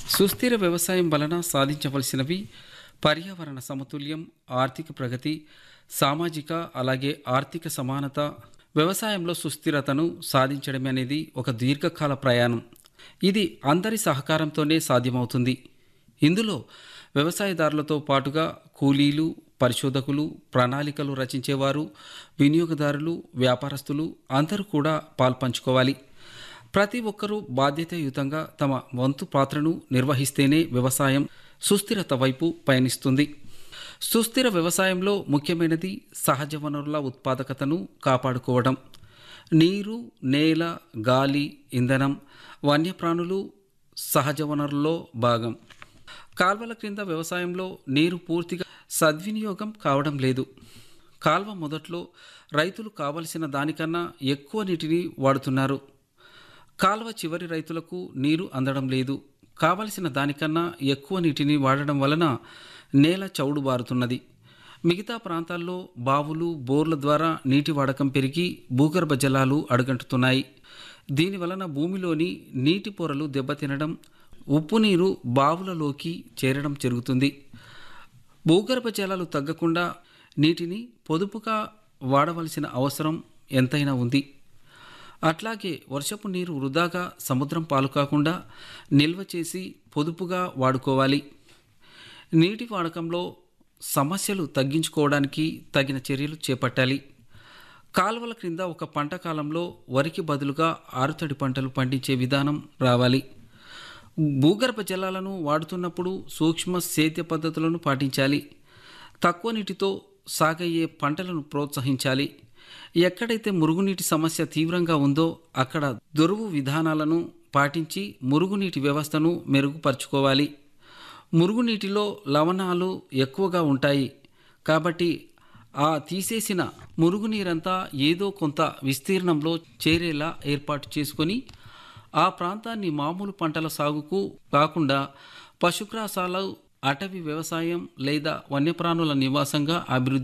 సుస్థిర వ్యవసాయం వలన సాధించవలసినవి పర్యావరణ సమతుల్యం ఆర్థిక ప్రగతి సామాజిక అలాగే ఆర్థిక సమానత వ్యవసాయంలో సుస్థిరతను సాధించడం అనేది ఒక దీర్ఘకాల ప్రయాణం ఇది అందరి సహకారంతోనే సాధ్యమవుతుంది ఇందులో వ్యవసాయదారులతో పాటుగా కూలీలు పరిశోధకులు ప్రణాళికలు రచించేవారు వినియోగదారులు వ్యాపారస్తులు అందరూ కూడా పాల్పంచుకోవాలి ప్రతి ఒక్కరూ బాధ్యతాయుతంగా తమ వంతు పాత్రను నిర్వహిస్తేనే వ్యవసాయం సుస్థిరత వైపు పయనిస్తుంది సుస్థిర వ్యవసాయంలో ముఖ్యమైనది సహజ వనరుల ఉత్పాదకతను కాపాడుకోవడం నీరు నేల గాలి ఇంధనం వన్యప్రాణులు సహజ వనరుల్లో భాగం కాల్వల క్రింద వ్యవసాయంలో నీరు పూర్తిగా సద్వినియోగం కావడం లేదు కాల్వ మొదట్లో రైతులు కావలసిన దానికన్నా ఎక్కువ నీటిని వాడుతున్నారు కాల్వ చివరి రైతులకు నీరు అందడం లేదు కావలసిన దానికన్నా ఎక్కువ నీటిని వాడడం వలన నేల చౌడు బారుతున్నది మిగతా ప్రాంతాల్లో బావులు బోర్ల ద్వారా నీటి వాడకం పెరిగి భూగర్భ జలాలు అడుగంటుతున్నాయి దీని వలన భూమిలోని నీటి పొరలు దెబ్బతినడం ఉప్పు నీరు బావులలోకి చేరడం జరుగుతుంది భూగర్భ జలాలు తగ్గకుండా నీటిని పొదుపుగా వాడవలసిన అవసరం ఎంతైనా ఉంది అట్లాగే వర్షపు నీరు వృధాగా సముద్రం పాలు కాకుండా నిల్వ చేసి పొదుపుగా వాడుకోవాలి నీటి వాడకంలో సమస్యలు తగ్గించుకోవడానికి తగిన చర్యలు చేపట్టాలి కాలువల క్రింద ఒక పంట కాలంలో వరికి బదులుగా ఆరుతడి పంటలు పండించే విధానం రావాలి భూగర్భ జలాలను వాడుతున్నప్పుడు సూక్ష్మ సేద్య పద్ధతులను పాటించాలి తక్కువ నీటితో సాగయ్యే పంటలను ప్రోత్సహించాలి ఎక్కడైతే మురుగునీటి సమస్య తీవ్రంగా ఉందో అక్కడ దొరువు విధానాలను పాటించి మురుగునీటి వ్యవస్థను మెరుగుపరుచుకోవాలి మురుగునీటిలో లవణాలు ఎక్కువగా ఉంటాయి కాబట్టి ఆ తీసేసిన మురుగునీరంతా ఏదో కొంత విస్తీర్ణంలో చేరేలా ఏర్పాటు చేసుకొని ఆ ప్రాంతాన్ని మామూలు పంటల సాగుకు కాకుండా పశుగ్రాసాలు అటవీ వ్యవసాయం లేదా వన్యప్రాణుల నివాసంగా అభివృద్ధి